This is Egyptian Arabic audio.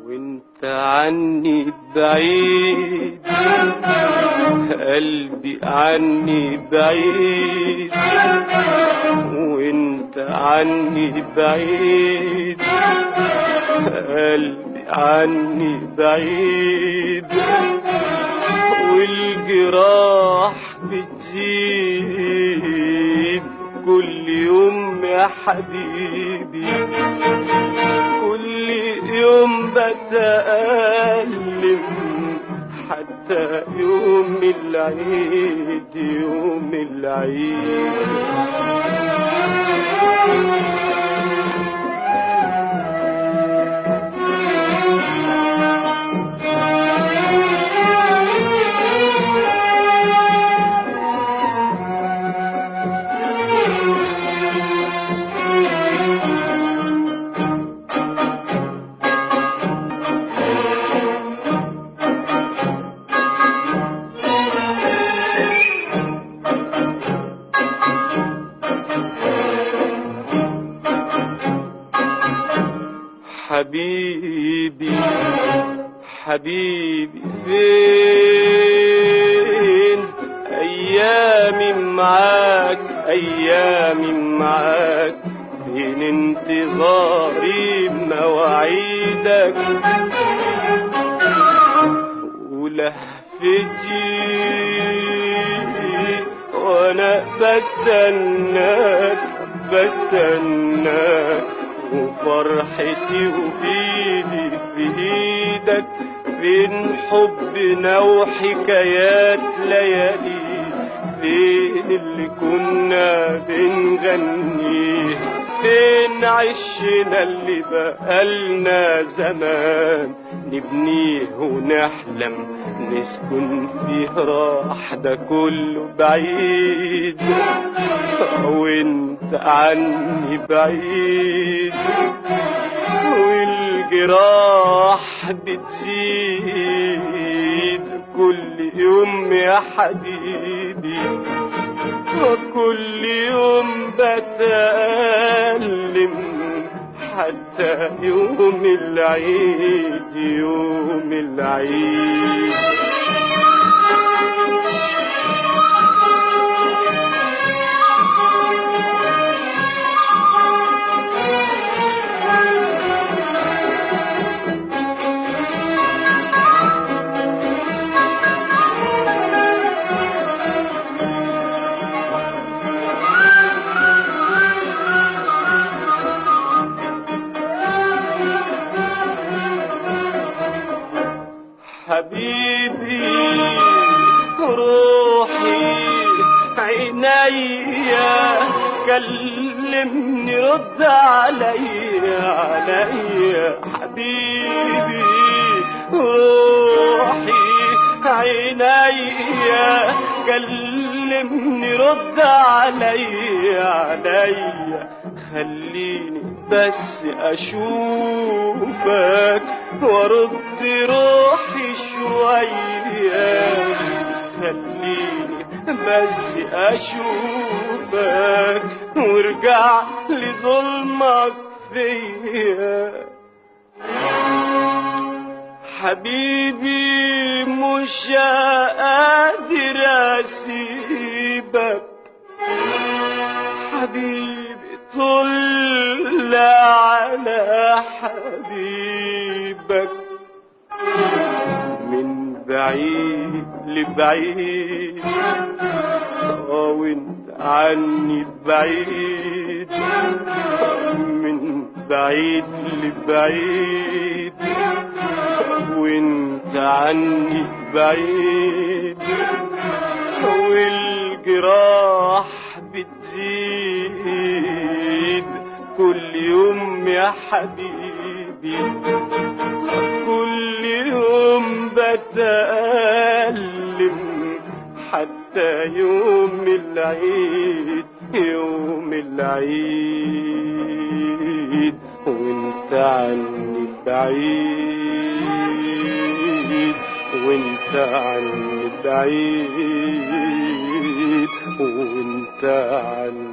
وانت عني بعيد قلبي عني بعيد وانت عني بعيد قلبي عني بعيد والجراح بتزيد كل يوم يا حبيبي كل يوم بتألم حتى يوم العيد يوم العيد حبيبي حبيبي فين ايامي معاك ايامي معاك فين انتظاري مواعيدك ولهفتي وانا بستناك بستناك وفرحتي وبيدي في ايدك فين حبنا وحكايات ليالي فين اللي كنا بنغنيه فين عشنا اللي بقالنا زمان نبنيه ونحلم نسكن فيه راح ده كله بعيد وانت عني بعيد والجراح بتزيد كل يوم يا حبيبي وكل يوم بتألم حتى يوم العيد يوم العيد حبيبي روحي عينيا كلمني رد عليا عليا حبيبي روحي عينيا كلمني رد عليا عليا خليني بس اشوفك وارد روحي شوية خليني بس اشوفك وارجع لظلمك فيا حبيبي مش قادر اسيبك حبيبي طل على حبيبك من بعيد لبعيد اه وانت عني بعيد من بعيد لبعيد وانت عني بعيد والجراح بتزيد كل يوم يا حبيبي كل يوم بتألم حتى يوم العيد يوم العيد وانت عني بعيد وانت عني بعيد وانت عني